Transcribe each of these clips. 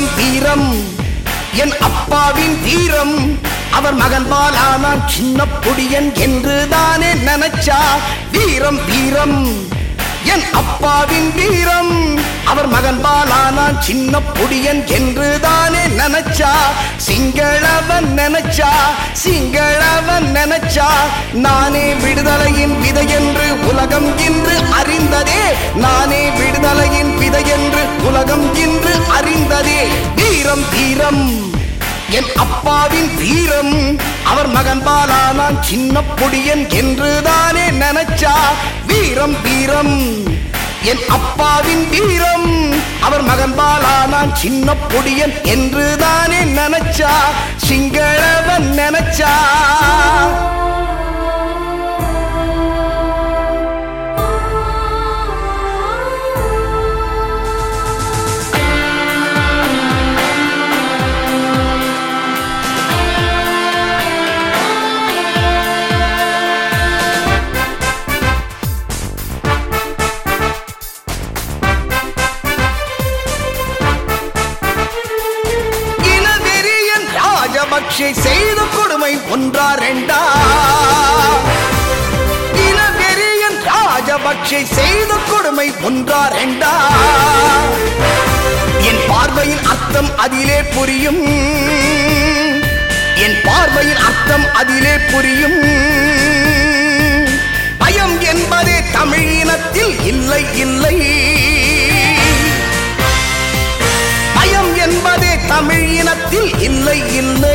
வீரம் வீரம் என் அப்பாவின் வீரம் அவர் மகன் பாலானான் சின்ன பொடியன் என்று தானே நினைச்சா வீரம் வீரம் என் அப்பாவின் வீரம் அவர் மகன் பாலானான் சின்ன பொடியன் என்று தானே நினைச்சா சிங்களவன் நினைச்சா சிங்களவன் நினைச்சா நானே விடுதலையின் விதை என்று உலகம் இன்று அறிந்ததே நானே விடுதலையின் விதை என்று உலகம் இன்று அறிந்ததே வீரம் வீரம் என் அப்பாவின் வீரம் அவர் மகன் பாலானான் சின்ன பொடியன் என்று தானே நினைச்சா வீரம் வீரம் என் அப்பாவின் வீரம் அவர் மகன் பாலானான் சின்ன பொடியன் என்று தானே நினைச்சா சிங்களவன் நினைச்சா இனவெறியன் ராஜபக்ஷே செய்த கொடுமை ஒன்றா ரெண்டா இனவெறியன் ராஜபக்ஷே செய்த கொடுமை ஒன்றா ரெண்டா என் பார்வையின் அர்த்தம் அதிலே புரியும் என் பார்வையின் அர்த்தம் அதிலே புரியும் பயம் என்பதே தமிழ் இனத்தில் இல்லை இல்லை பயம் என்பதே தமிழ் இனத்தில் இல்லை இல்லை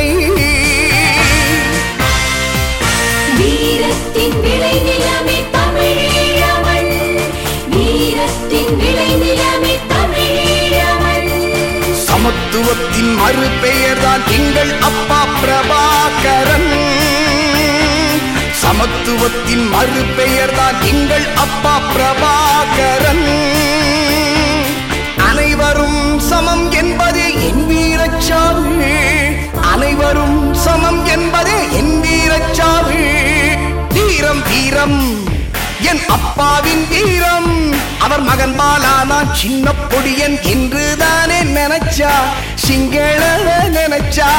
வீரத்தின் விளை நிலமே தமிழீழமண் வீரத்தின் விளை நிலமே தமிழீழமண் சமத்துவத்தின் மறுபெயர் தான் எங்கள் அப்பா பிரபாகரன் சமத்துவத்தின் மறுபெயர் தான் எங்கள் அப்பா பிரபாகரன் அனைவரும் சமம் என்பதே என் வீரச்சாவு அனைவரும் சமம் என்பதே என் வீரச்சாவு வீரம் வீரம் என் அப்பாவின் வீரம் அவர் மகன் பாலானான் சின்ன பொடியன் என்று தானே நினைச்சா சிங்கள நினைச்சா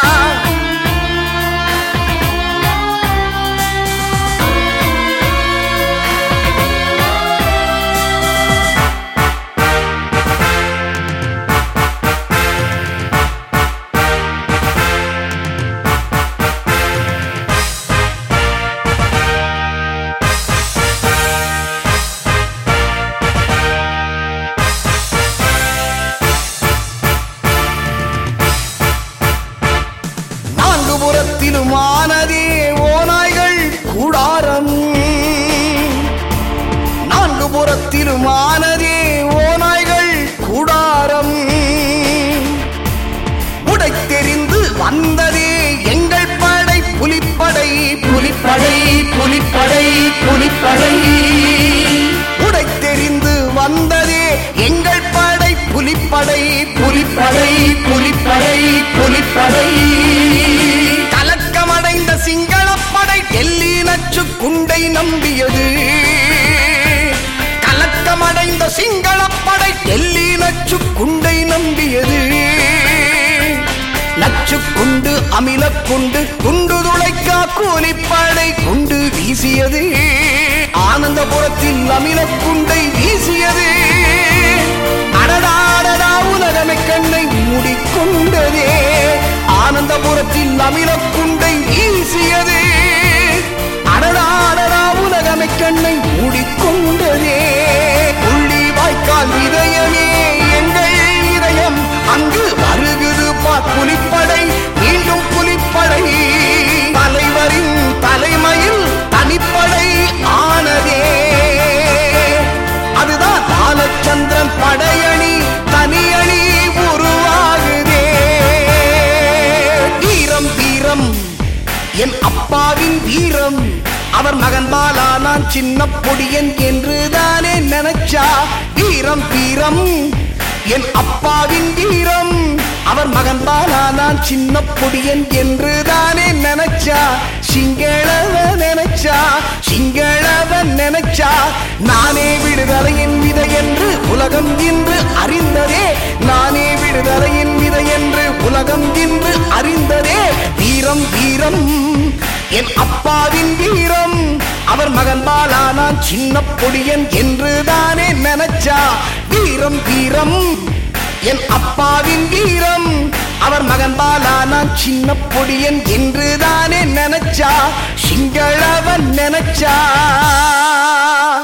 நான்கு புறத்திலும் ஆனதே ஓநாய்கள் கூடாரம் நான்கு புறத்திலும் ஆனதே ஓநாய்கள் கூடாரம் உடை தெரிந்து வந்ததே எங்கள் படை புலிப்படை புலிப்படை புலிப்படை புலிப்படை உடை தெரிந்து வந்ததே எங்கள் படை புலிப்படை புலிப்படை புலிப்படை புலிப்படை கலக்கமடைந்த சிங்களப்படை டெல்லி நச்சு குண்டை நம்பியது கலக்கமடைந்த சிங்களப்படை டெல்லி நச்சு குண்டை நம்பியது நச்சு குண்டு அமில குண்டு குண்டு துளைக்கா கூலிப்படை குண்டு வீசியது ஆனந்தபுரத்தில் அமில குண்டை வீசியது அடடாடடா உலகமை கண்ணை மூடிக்கொண்டதே ஆனந்தபுரத்தில் அமில குண்டை வீசியது அடடாடடா உலகமை கண்ணை மூடிக்கொண்டதே புள்ளி வாய்க்கால் இதயமே எங்கள் இதயம் அங்கு வருகுது பார் புலிப்படை மீண்டும் புலிப்படை தலைவரின் தலைமையில் தனிப்படை ஆனதே அதுதான் பாலச்சந்திரன் படையணி தனியணி உருவாகுதே வீரம் வீரம் என் அப்பாவின் வீரம் அவர் மகன் பாலானான் சின்ன பொடியன் என்று தானே நினைச்சா வீரம் வீரம் என் அப்பாவின் வீரம் அவர் மகன் பாலானான் சின்ன பொடியன் என்று தானே நினைச்சா சிங்களவ நினைச்சா சிங்களவன் நினைச்சா நானே விடுதலையின் விதை என்று உலகம் இன்று அறிந்ததே நானே விடுதலையின் விதை வீரம் என் அப்பாவின் வீரம் அவர் மகன் பாலா நான் சின்ன பொடியன் என்று தானே நினைச்சா வீரம் வீரம் என் அப்பாவின் வீரம் அவர் மகன் பாலா நான் சின்ன பொடியன் என்று தானே நினைச்சா சிங்களவன் நினைச்சா